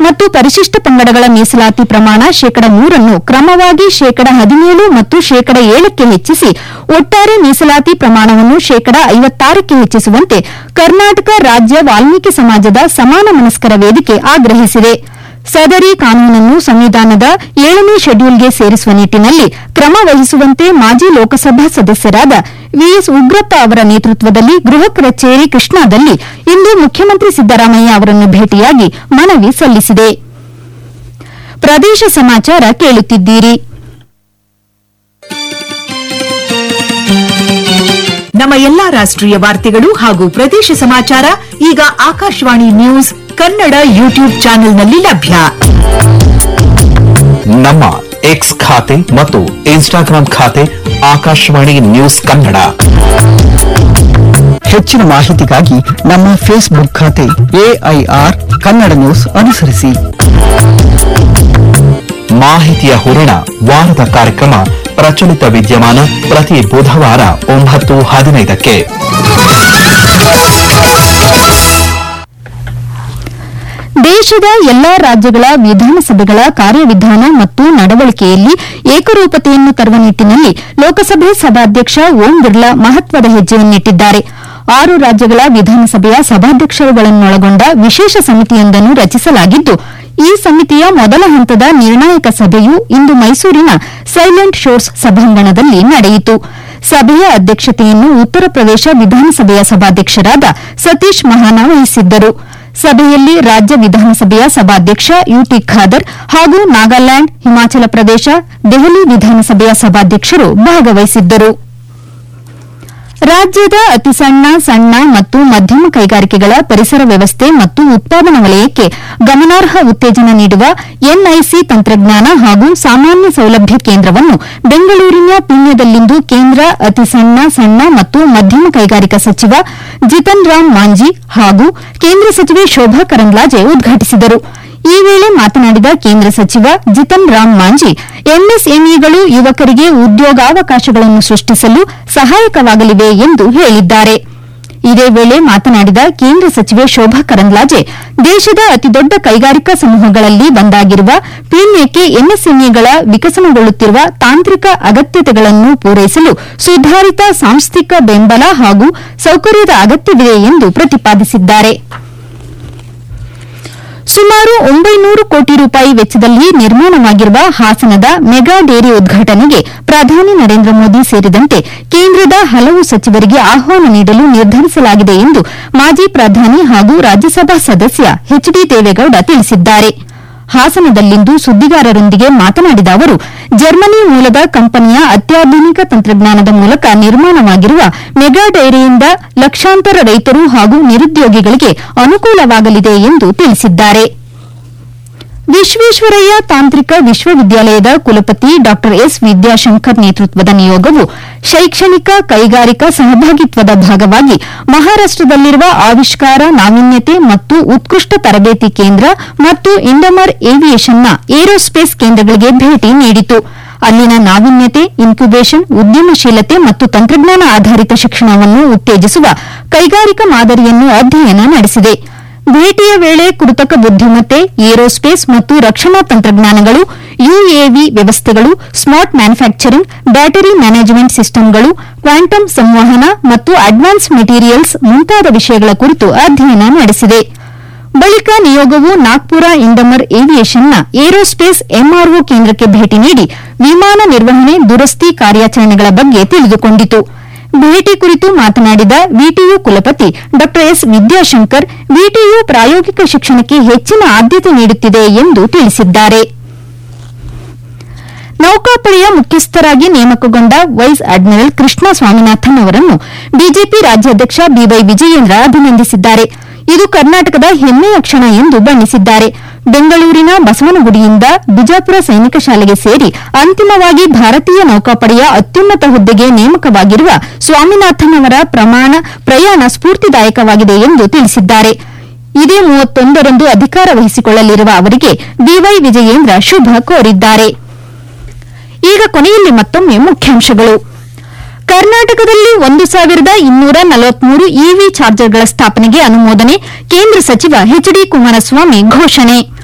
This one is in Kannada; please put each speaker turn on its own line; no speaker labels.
ಮತ್ತು ಪರಿಶಿಷ್ಟ ಪಂಗಡಗಳ ಮೀಸಲಾತಿ ಪ್ರಮಾಣ ಶೇಕಡ ಮೂರನ್ನು ಕ್ರಮವಾಗಿ ಶೇಕಡ ಹದಿನೇಳು ಮತ್ತು ಶೇಕಡ ಏಳಕ್ಕೆ ಹೆಚ್ಚಿಸಿ ಒಟ್ಟಾರೆ ಮೀಸಲಾತಿ ಪ್ರಮಾಣವನ್ನು ಶೇಕಡ ಐವತ್ತಾರಕ್ಕೆ ಹೆಚ್ಚಿಸುವಂತೆ ಕರ್ನಾಟಕ ರಾಜ್ಯ ವಾಲ್ಮೀಕಿ ಸಮಾಜದ ಸಮಾನ ಮನಸ್ಕರ ವೇದಿಕೆ ಆಗ್ರಹಿಸಿದೆ ಸದರಿ ಕಾನೂನನ್ನು ಸಂವಿಧಾನದ ಏಳನೇ ಶೆಡ್ಯೂಲ್ಗೆ ಸೇರಿಸುವ ನಿಟ್ಟಿನಲ್ಲಿ ಕ್ರಮ ವಹಿಸುವಂತೆ ಮಾಜಿ ಲೋಕಸಭಾ ಸದಸ್ಯರಾದ ವಿಎಸ್ ಉಗ್ರಪ್ಪ ಅವರ ನೇತೃತ್ವದಲ್ಲಿ ಗೃಹ ಕಚೇರಿ ಕೃಷ್ಣಾದಲ್ಲಿ ಇಂದು ಮುಖ್ಯಮಂತ್ರಿ ಸಿದ್ದರಾಮಯ್ಯ ಅವರನ್ನು ಭೇಟಿಯಾಗಿ ಮನವಿ ಸಲ್ಲಿಸಿದೆ ಪ್ರದೇಶ ಸಮಾಚಾರ ಕೇಳುತ್ತಿದ್ದೀರಿ
ನಮ್ಮ ಎಲ್ಲಾ ರಾಷ್ಟ್ರೀಯ ವಾರ್ತೆಗಳು ಹಾಗೂ ಪ್ರದೇಶ ಸಮಾಚಾರ ಈಗ ಆಕಾಶವಾಣಿ ನ್ಯೂಸ್ ಕನ್ನಡ ಯೂಟ್ಯೂಬ್ ಚಾನೆಲ್ನಲ್ಲಿ ಲಭ್ಯ
ನಮ್ಮ ಎಕ್ಸ್ ಖಾತೆ ಮತ್ತು ಇನ್ಸ್ಟಾಗ್ರಾಂ ಖಾತೆ ಆಕಾಶವಾಣಿ ನ್ಯೂಸ್ ಕನ್ನಡ
ಹೆಚ್ಚಿನ ಮಾಹಿತಿಗಾಗಿ ನಮ್ಮ ಫೇಸ್ಬುಕ್ ಖಾತೆ ಎಐಆರ್ ಕನ್ನಡ ನ್ಯೂಸ್ ಅನುಸರಿಸಿ
ಮಾಹಿತಿಯ ಹೂರಣ ವಾರದ ಕಾರ್ಯಕ್ರಮ ಪ್ರಚಲಿತ ವಿದ್ಯಮಾನ ಪ್ರತಿ ಬುಧವಾರ ಒಂಬತ್ತು ಹದಿನೈದಕ್ಕೆ
ದೇಶದ ಎಲ್ಲಾ ರಾಜ್ಯಗಳ ವಿಧಾನಸಭೆಗಳ ಕಾರ್ಯವಿಧಾನ ಮತ್ತು ನಡವಳಿಕೆಯಲ್ಲಿ ಏಕರೂಪತೆಯನ್ನು ತರುವ ನಿಟ್ಟಿನಲ್ಲಿ ಲೋಕಸಭೆ ಸಭಾಧ್ಯಕ್ಷ ಓಂ ಬಿರ್ಲಾ ಮಹತ್ವದ ಹೆಜ್ಜೆಯನ್ನಿಟ್ಟಿದ್ದಾರೆ ಆರು ರಾಜ್ಯಗಳ ವಿಧಾನಸಭೆಯ ಸಭಾಧ್ಯಕ್ಷರುಗಳನ್ನೊಳಗೊಂಡ ವಿಶೇಷ ಸಮಿತಿಯೊಂದನ್ನು ರಚಿಸಲಾಗಿದ್ದು ಈ ಸಮಿತಿಯ ಮೊದಲ ಹಂತದ ನಿರ್ಣಾಯಕ ಸಭೆಯು ಇಂದು ಮೈಸೂರಿನ ಸೈಲೆಂಟ್ ಶೋರ್ಸ್ ಸಭಾಂಗಣದಲ್ಲಿ ನಡೆಯಿತು ಸಭೆಯ ಅಧ್ಯಕ್ಷತೆಯನ್ನು ಉತ್ತರ ಪ್ರದೇಶ ವಿಧಾನಸಭೆಯ ಸಭಾಧ್ಯಕ್ಷರಾದ ಸತೀಶ್ ಮಹಾನ ವಹಿಸಿದ್ದರು ಸಭೆಯಲ್ಲಿ ರಾಜ್ಯ ವಿಧಾನಸಭೆಯ ಸಭಾಧ್ಯಕ್ಷ ಯುಟಿ ಖಾದರ್ ಹಾಗೂ ನಾಗಾಲ್ಯಾಂಡ್ ಹಿಮಾಚಲ ಪ್ರದೇಶ ದೆಹಲಿ ವಿಧಾನಸಭೆಯ ಸಭಾಧ್ಯಕ್ಷರು ಭಾಗವಹಿಸಿದ್ದರು ರಾಜ್ಯದ ಅತಿ ಸಣ್ಣ ಸಣ್ಣ ಮತ್ತು ಮಧ್ಯಮ ಕೈಗಾರಿಕೆಗಳ ಪರಿಸರ ವ್ಯವಸ್ಥೆ ಮತ್ತು ಉತ್ಪಾದನಾ ವಲಯಕ್ಕೆ ಗಮನಾರ್ಹ ಉತ್ತೇಜನ ನೀಡುವ ಎನ್ಐಸಿ ತಂತ್ರಜ್ಞಾನ ಹಾಗೂ ಸಾಮಾನ್ಯ ಸೌಲಭ್ಯ ಕೇಂದ್ರವನ್ನು ಬೆಂಗಳೂರಿನ ಪುಣ್ಯದಲ್ಲಿಂದು ಕೇಂದ್ರ ಅತಿ ಸಣ್ಣ ಸಣ್ಣ ಮತ್ತು ಮಧ್ಯಮ ಕೈಗಾರಿಕಾ ಸಚಿವ ಜಿತನ್ ರಾಮ್ ಮಾಂಜಿ ಹಾಗೂ ಕೇಂದ್ರ ಸಚಿವೆ ಶೋಭಾ ಕರಂದ್ಲಾಜೆ ಉದ್ಘಾಟಿಸಿದರು ಈ ವೇಳೆ ಮಾತನಾಡಿದ ಕೇಂದ್ರ ಸಚಿವ ಜಿತನ್ ರಾಮ್ ಮಾಂಜಿ ಎಂಎಸ್ಎಂಇಗಳು ಯುವಕರಿಗೆ ಉದ್ಯೋಗಾವಕಾಶಗಳನ್ನು ಸೃಷ್ಟಿಸಲು ಸಹಾಯಕವಾಗಲಿವೆ ಎಂದು ಹೇಳಿದ್ದಾರೆ ಇದೇ ವೇಳೆ ಮಾತನಾಡಿದ ಕೇಂದ್ರ ಸಚಿವೆ ಶೋಭಾ ಕರಂದ್ಲಾಜೆ ದೇಶದ ಅತಿದೊಡ್ಡ ಕೈಗಾರಿಕಾ ಸಮೂಹಗಳಲ್ಲಿ ಒಂದಾಗಿರುವ ಪೀಣ್ಯಕ್ಕೆ ಎಂಎಸ್ಎಂಇಗಳ ವಿಕಸನಗೊಳ್ಳುತ್ತಿರುವ ತಾಂತ್ರಿಕ ಅಗತ್ಯತೆಗಳನ್ನು ಪೂರೈಸಲು ಸುಧಾರಿತ ಸಾಂಸ್ಥಿಕ ಬೆಂಬಲ ಹಾಗೂ ಸೌಕರ್ಯದ ಅಗತ್ಯವಿದೆ ಎಂದು ಪ್ರತಿಪಾದಿಸಿದ್ದಾರೆ ಸುಮಾರು ಒಂಬೈನೂರು ಕೋಟಿ ರೂಪಾಯಿ ವೆಚ್ಚದಲ್ಲಿ ನಿರ್ಮಾಣವಾಗಿರುವ ಹಾಸನದ ಮೆಗಾ ಡೇರಿ ಉದ್ಘಾಟನೆಗೆ ಪ್ರಧಾನಿ ನರೇಂದ್ರ ಮೋದಿ ಸೇರಿದಂತೆ ಕೇಂದ್ರದ ಹಲವು ಸಚಿವರಿಗೆ ಆಹ್ವಾನ ನೀಡಲು ನಿರ್ಧರಿಸಲಾಗಿದೆ ಎಂದು ಮಾಜಿ ಪ್ರಧಾನಿ ಹಾಗೂ ರಾಜ್ಯಸಭಾ ಸದಸ್ಯ ಎಚ್ ಡಿ ದೇವೇಗೌಡ ತಿಳಿಸಿದ್ದಾರೆ ಹಾಸನದಲ್ಲಿಂದು ಸುದ್ದಿಗಾರರೊಂದಿಗೆ ಮಾತನಾಡಿದ ಅವರು ಜರ್ಮನಿ ಮೂಲದ ಕಂಪನಿಯ ಅತ್ಯಾಧುನಿಕ ತಂತ್ರಜ್ಞಾನದ ಮೂಲಕ ನಿರ್ಮಾಣವಾಗಿರುವ ಮೆಗಾ ಡೈರಿಯಿಂದ ಲಕ್ಷಾಂತರ ರೈತರು ಹಾಗೂ ನಿರುದ್ಯೋಗಿಗಳಿಗೆ ಅನುಕೂಲವಾಗಲಿದೆ ಎಂದು ತಿಳಿಸಿದ್ದಾರೆ ವಿಶ್ವೇಶ್ವರಯ್ಯ ತಾಂತ್ರಿಕ ವಿಶ್ವವಿದ್ಯಾಲಯದ ಕುಲಪತಿ ಡಾ ಎಸ್ ವಿದ್ಯಾಶಂಕರ್ ನೇತೃತ್ವದ ನಿಯೋಗವು ಶೈಕ್ಷಣಿಕ ಕೈಗಾರಿಕಾ ಸಹಭಾಗಿತ್ವದ ಭಾಗವಾಗಿ ಮಹಾರಾಷ್ಟದಲ್ಲಿರುವ ಆವಿಷ್ಕಾರ ನಾವೀನ್ಯತೆ ಮತ್ತು ಉತ್ಕೃಷ್ಟ ತರಬೇತಿ ಕೇಂದ್ರ ಮತ್ತು ಇಂಡಮರ್ ಏವಿಯೇಷನ್ನ ಏರೋಸ್ಪೇಸ್ ಕೇಂದ್ರಗಳಿಗೆ ಭೇಟಿ ನೀಡಿತು ಅಲ್ಲಿನ ನಾವೀನ್ಯತೆ ಇನ್ಕ್ಯುಬೇಷನ್ ಉದ್ಯಮಶೀಲತೆ ಮತ್ತು ತಂತ್ರಜ್ಞಾನ ಆಧಾರಿತ ಶಿಕ್ಷಣವನ್ನು ಉತ್ತೇಜಿಸುವ ಕೈಗಾರಿಕಾ ಮಾದರಿಯನ್ನು ಅಧ್ಯಯನ ನಡೆಸಿದೆ ಭೇಟಿಯ ವೇಳೆ ಕೃತಕ ಬುದ್ದಿಮತ್ತೆ ಏರೋಸ್ಪೇಸ್ ಮತ್ತು ರಕ್ಷಣಾ ತಂತ್ರಜ್ಞಾನಗಳು ಯುಎವಿ ವ್ಯವಸ್ಥೆಗಳು ಸ್ಮಾರ್ಟ್ ಮ್ಯಾನುಫ್ಯಾಕ್ಚರಿಂಗ್ ಬ್ಯಾಟರಿ ಮ್ಯಾನೇಜ್ಮೆಂಟ್ ಸಿಸ್ಟಂಗಳು ಕ್ವಾಂಟಮ್ ಸಂವಹನ ಮತ್ತು ಅಡ್ವಾನ್ಸ್ ಮೆಟೀರಿಯಲ್ಸ್ ಮುಂತಾದ ವಿಷಯಗಳ ಕುರಿತು ಅಧ್ಯಯನ ನಡೆಸಿದೆ ಬಳಿಕ ನಿಯೋಗವು ನಾಗ್ಪುರ ಇಂಡಮರ್ ಏವಿಯೇಷನ್ನ ಏರೋಸ್ಪೇಸ್ ಎಂಆರ್ಒ ಕೇಂದ್ರಕ್ಕೆ ಭೇಟಿ ನೀಡಿ ವಿಮಾನ ನಿರ್ವಹಣೆ ದುರಸ್ತಿ ಕಾರ್ಯಾಚರಣೆಗಳ ಬಗ್ಗೆ ತಿಳಿದುಕೊಂಡಿತು ಭೇಟಿ ಕುರಿತು ಮಾತನಾಡಿದ ವಿಟಿಯು ಕುಲಪತಿ ಡಾ ಎಸ್ ವಿದ್ಯಾಶಂಕರ್ ವಿಟಿಯು ಪ್ರಾಯೋಗಿಕ ಶಿಕ್ಷಣಕ್ಕೆ ಹೆಚ್ಚಿನ ಆದ್ಯತೆ ನೀಡುತ್ತಿದೆ ಎಂದು ತಿಳಿಸಿದ್ದಾರೆ ನೌಕಾಪಡೆಯ ಮುಖ್ಯಸ್ಥರಾಗಿ ನೇಮಕಗೊಂಡ ವೈಸ್ ಅಡ್ಮಿರಲ್ ಕೃಷ್ಣ ಸ್ವಾಮಿನಾಥನ್ ಅವರನ್ನು ಬಿಜೆಪಿ ರಾಜ್ಯಾಧ್ಯಕ್ಷ ಬಿವೈ ವಿಜಯೇಂದ್ರ ಅಭಿನಂದಿಸಿದ್ದಾರೆ ಇದು ಕರ್ನಾಟಕದ ಹೆಮ್ಮೆಯ ಕ್ಷಣ ಎಂದು ಬಣ್ಣಿಸಿದ್ದಾರೆ ಬೆಂಗಳೂರಿನ ಬಸವನಗುಡಿಯಿಂದ ಬಿಜಾಪುರ ಸೈನಿಕ ಶಾಲೆಗೆ ಸೇರಿ ಅಂತಿಮವಾಗಿ ಭಾರತೀಯ ನೌಕಾಪಡೆಯ ಅತ್ಯುನ್ನತ ಹುದ್ದೆಗೆ ನೇಮಕವಾಗಿರುವ ಸ್ವಾಮಿನಾಥನ್ ಅವರ ಪ್ರಮಾಣ ಪ್ರಯಾಣ ಸ್ಫೂರ್ತಿದಾಯಕವಾಗಿದೆ ಎಂದು ತಿಳಿಸಿದ್ದಾರೆ ಇದೇ ಮೂವತ್ತೊಂದರಂದು ಅಧಿಕಾರ ವಹಿಸಿಕೊಳ್ಳಲಿರುವ ಅವರಿಗೆ ಬಿವೈ ವಿಜಯೇಂದ್ರ ಶುಭ ಕೋರಿದ್ದಾರೆ ಈಗ ಕೊನೆಯಲ್ಲಿ ಮತ್ತೊಮ್ಮೆ ಮುಖ್ಯಾಂಶಗಳು ಕರ್ನಾಟಕದಲ್ಲಿ ಒಂದು ಸಾವಿರದ ಇನ್ನೂರ ನಲವತ್ಮೂರು ಇವಿ ಚಾರ್ಜರ್ಗಳ ಸ್ಥಾಪನೆಗೆ ಅನುಮೋದನೆ ಕೇಂದ್ರ ಸಚಿವ ಎಚ್ ಡಿ ಕುಮಾರಸ್ವಾಮಿ ಘೋಷಣೆ